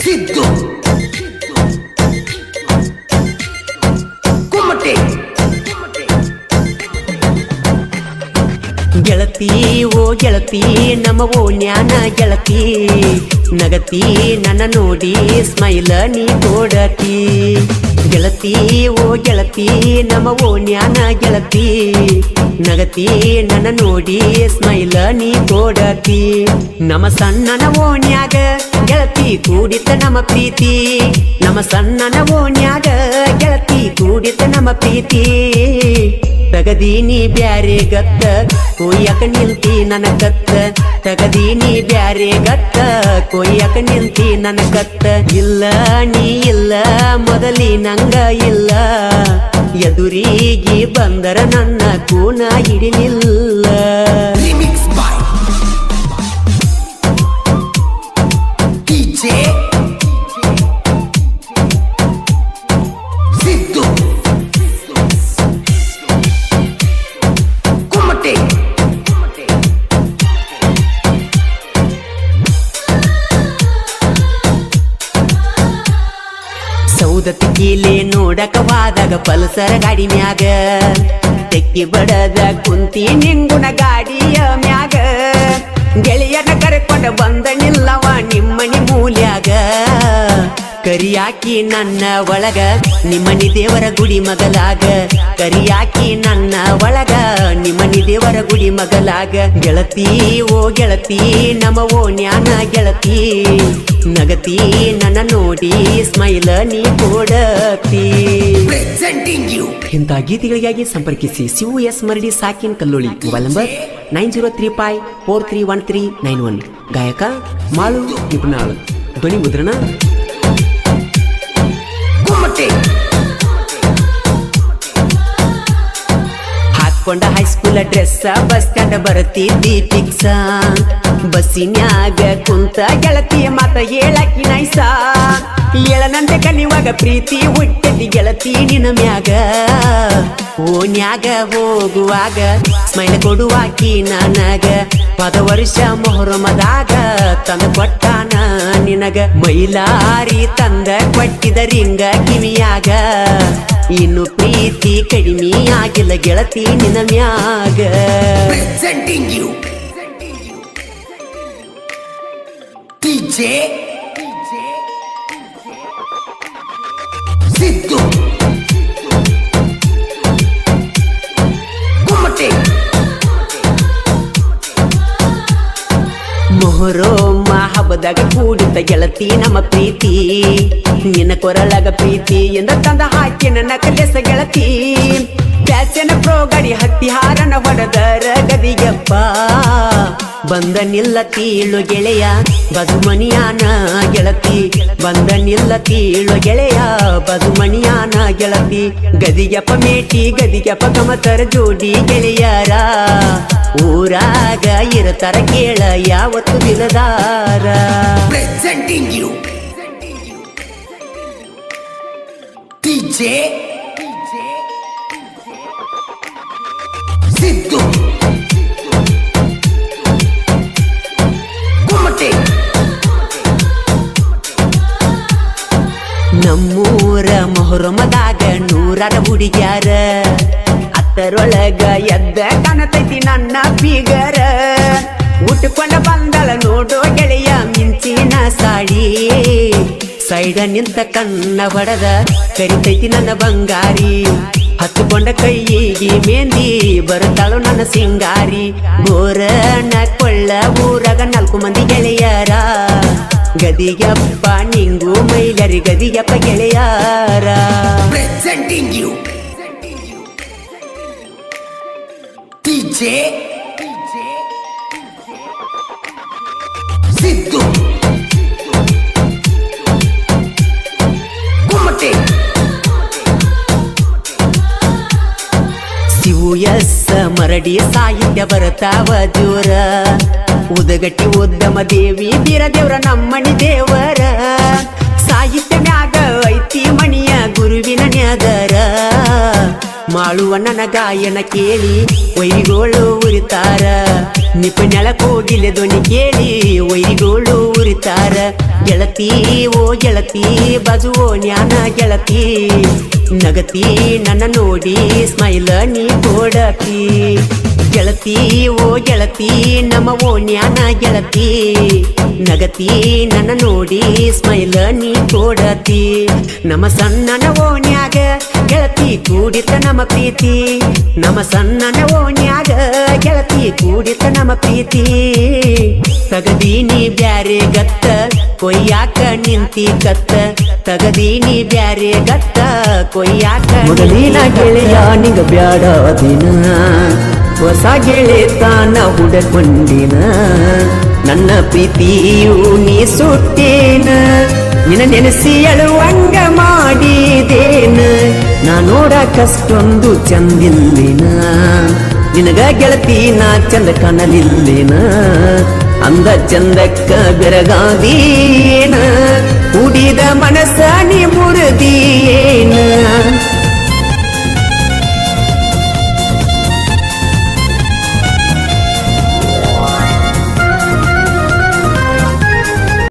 ಸಿದ್ದು ಕುಮ್ಮಟೆ ಗೆಳತಿ ಓ ಗೆಳತಿ ನಮ್ಮ ಓಣ್ಯಾನ ಗೆಳತಿ ನಗತಿ ನನ್ನ ನೋಡಿ ಸ್ಮೈಲ ನೀ ಕೊಡತಿ ಗೆಳತಿ ಓ ಗೆಳತಿ ನಮ್ಮ ಓಣ್ಯಾನ ಗೆಳತಿ ನಗತಿ ನನ್ನ ನೋಡಿ ಸ್ಮೈಲ ನೀ ಕೊಡತಿ ನಮ್ಮ ಸಣ್ಣನ ಓಣ್ಯಾಗ ಗೆಳತಿ ಕೂಡಿತ ನಮ್ಮ ಪ್ರೀತಿ ನಮ್ಮ ಸಣ್ಣನ ಓಣ್ಯಾಗ ಗೆಳತಿ ಕೂಡಿತ ನಮ್ಮ ಪ್ರೀತಿ ತಗದೀನಿ ಬ್ಯಾರೆ ಗತ್ತ ಕೊಯ್ಯಕ ನಿಂತಿ ನನ್ನ ಕತ್ತ ತಗದೀನಿ ಬ್ಯಾರೆ ಗತ್ತ ಕೊಯ್ಯಕ ನಿಂತಿ ನನ್ನ ಕತ್ತ ಇಲ್ಲ ನೀ ಇಲ್ಲ ಮೊದಲಿ ನಂಗ ಇಲ್ಲ ಎದುರಿಗೆ ಬಂದರ ನನ್ನ ಕೂನ ಹಿಡಿಲಿಲ್ಲ remix boy DJ Siddu Kummate Saundatti ಕೀಲೆ ನೋಡಕವಾದಾಗ ಪಲ್ಸರ ಗಾಡಿ ಮ್ಯಾಗ ತೆಕ್ಕಿ ಬಡದ ಕುಂತಿ ನಿಂಗುಣ ಗಾಡಿಯ ಮ್ಯಾಗ ಗೆಳೆಯನ ಕರೆಕೊಂಡ ಬಂದ ನಿಲ್ಲವ ನಿಮ್ಮನಿ ಮೂಲ್ಯಾಗ ಕರಿಯಾಕಿ ನನ್ನ ಒಳಗ ನಿಮ್ಮನಿ ದೇವರ ಗುಡಿ ಮಗಲಾಗ ಕರಿಯಾಕಿ ನನ್ನ ಒಳಗ ನಿಮ್ಮನಿ ದೇವರ ಗುಡಿ ಮಗಲಾಗ ಗೆಳತಿ ಓ ಗೆಳತಿ ನಮ್ಮ ಓ ನ್ಯಾನ ಗೆಳತಿ ನಗತಿ ನನ್ನ ನೋಡಿ ಸ್ಮೈಲ ನೀ ಕೊಡತಿ ಪ್ರೆಸೆಂಟಿಂಗ್ ಯು ಇಂಥ ಗೀತೆಗಳಿಗಾಗಿ ಸಂಪರ್ಕಿಸಿ ಶಿವು ಎಸ್ ಮರಡಿ ಸಾಕಿನ್ Kalloli mobile number nine zero three five four three one three nine one ಗಾಯಕ ಮಾಳು ನಿಪುಣಾಳ್ ಧ್ವನಿ ಮುದ್ರಣ ಕುಮ್ಮಟೆ ಹಾಕೊಂಡ ಹೈಸ್ಕೂಲ್ ಡ್ರೆಸ್ ಬಸ್ ಸ್ಟ್ಯಾಂಡ್ ಬರತಿದ್ದಿ ಫಿಕ್ಸ ಬಸ್ಸಿನ್ಯಾಗ ಕುಂತ ಗೆಳತಿಯ ಮಾತ ಹೇಳಕಿ ನೈಸ ಏಳನಂತೆ ಕಲಿಯುವಾಗ ಪ್ರೀತಿ ಹುಟ್ಟತಿ ಗೆಳತಿ ನಿನ ಮ್ಯಾಗ ಓನ್ಯಾಗ ಹೋಗುವಾಗ ಸ್ಮೈಲ್ ಕೊಡುವಾಕಿ ನನಗ ಪದ ವರ್ಷ ಮೊಹರಮದಾಗ ತಂದ ಕೊಟ್ಟಾನ ನಿನಗ ಮೈಲಾರಿ ತಂದ ಕೊಟ್ಟಿದ ರಿಂಗ ಕಿವಿಯಾಗ ಇನ್ನು ಪ್ರೀತಿ ಕಡಿಮೆ ಆಗಿಲ್ಲ ಗೆಳತಿ ನಿನ ಮ್ಯಾಗ presenting you DJ Siddu Kummate Muharram ಹಬ್ಬದಾಗ ಕೂಡಿತ ಗೆಳತಿ ನಮ್ಮ ಪ್ರೀತಿ ನಿನ್ನ ಕೊರಳಗ ಪ್ರೀತಿ ಎಂದ ತಂದ ಹಾಕಿ ನನ್ನ ಕಲೆಸ ಗೆಳತಿ ಪ್ಯಾಚನ ಪ್ರೋ ಗಾಡಿ ಹತ್ತಿ ಹಾರನ ಹೊಡೆದರ ಗದಿಯಪ್ಪ ಬಂದ ನಿಲ್ಲ ತೀಳು ಗೆಳೆಯ ಬದುಮಣಿಯಾನ ಗೆಳತಿ ಬಂದ ನಿಲ್ಲ ತೀಳು ಗೆಳೆಯ ಬದುಮಣಿಯಾನ ಗೆಳತಿ ಗದಿಯಪ್ಪ ಮೇಟಿ ಗದಿಯಪ್ಪ ಗಮತರ ಜೋಡಿ ಗೆಳೆಯರ ಊರಾಗ ಇರತರ ಕೇಳ ಯಾವತ್ತು ದಿನದಾರ presenting you DJ Siddu Kummate ನಮ್ಮೂರ ಮೊಹರಮದಾಗ ನೂರಾರ ಹುಡುಗ್ಯಾರ ಅತ್ತರೊಳಗ ಎದ್ದ ಕಾಣತೈತಿ ನನ್ನ ಬೀಗರ ಉಟ್ಕೊಂಡ ಬಂದಳ ನೋಡೋ ಗೆಳೆಯ ಮಿಂಚಿನ ಸಾಡಿ ಸೈಡ ನಿಂತ ಕಣ್ಣ ಹೊಡೆದ ಕರಿತೈತಿ ನನ್ನ ಬಂಗಾರಿ ಹತ್ತುಕೊಂಡ ಕೈಯಿಗೆ ಮೇಂದಿ ಬರ್ತಾಳು ನನ್ನ ಸಿಂಗಾರಿ ಗೋರನ ಕೊಳ್ಳ ಊರಾಗ ನಾಲ್ಕು ಮಂದಿ ಗೆಳೆಯರ ಗದಿಯಪ್ಪ ನಿಂಗು ಮೈಲರಿ ಗದಿಯಪ್ಪ ಗೆಳೆಯಾರ presenting you DJ Siddu Kummate Shivu S Maradi ಸಾಹಿತ್ಯ ಬರ್ತಾವ ಜೋರ ಉದಗಟ್ಟಿ ಉದ್ದಮ ದೇವಿ ಬೀರ ದೇವ್ರ ನಮ್ಮಣಿ ದೇವರ ಸಾಹಿತ್ಯ ಮ್ಯಾಗ ಐತಿ ಮಣಿಯ ಗುರುವಿನ ನ್ಯಾದರ ಮಾಳುವಣ್ಣನ ಗಾಯನ ಕೇಳಿ ವೈರಿಗೋಳು ಉರಿತಾರ ನಿಪುಣಳ ಕೋಗಿಲೆ ಧ್ವನಿ ಕೇಳಿ ವೈರಿಗೋಳು ಉರಿತಾರ ಗೆಳತಿ ಓ ಗೆಳತಿ ಬಾಜುವೋ ಜ್ಞಾನ ಗೆಳತಿ ನಗತಿ ನನ್ನ ನೋಡಿ ಸ್ಮೈಲ ನೀ ಕೊಡತಿ ಗೆಳತಿ ಓ ಗೆಳತಿ ನಮ್ಮ ಓಣ್ಯಾನ ಗೆಳತಿ ನಗತಿ ನನ್ನ ನೋಡಿ ಸ್ಮೈಲ ನೀ ಕೊಡತಿ ನಮ್ಮ ಸಣ್ಣನ ಓಣ್ಯಾಗ ಗೆಳತಿ ಕೂಡಿತ ನಮ್ಮ ಪ್ರೀತಿ ನಮ್ಮ ಸಣ್ಣನ ಓಣ್ಯಾಗ ಗೆಳತಿ ಕೂಡಿತ ನಮ್ಮ ಪ್ರೀತಿ ತಗದೀನಿ ಬ್ಯಾರೆ ಗತ್ತ ಕೊಯ್ಯಾಕ ನಿಂತಿ ಕತ್ತ ತಗದೀನಿ ಬ್ಯಾರೆ ಗತ್ತ ಕೊಯ್ಯಾಕ ಮೊದಲಿನ ಗೆಳೆಯ ನಿಗ ಬ್ಯಾಡ ದಿನ ಹೊಸ ಗೆಳೆತಾನ ಹುಡಕೊಂಡಿನ ನನ್ನ ಪ್ರೀತಿಯು ನೀ ಸುಟ್ಟೇನ ನಿನ್ನ ನೆನೆಸಿ ಅಳುವಂಗ ಮಾಡಿದೇನ ನಾ ನೋಡಕಷ್ಟೊಂದು ಚಂದಿಲ್ಲಿನ ನಿನಗ ಗೆಳತಿ ನಾ ಚಂದ ಕಾಣಲಿಲ್ಲಿನ ಅಂದ ಚಂದಕ್ಕ ಬೆರಗಾದೀನ ಕುಡಿದ ಮನ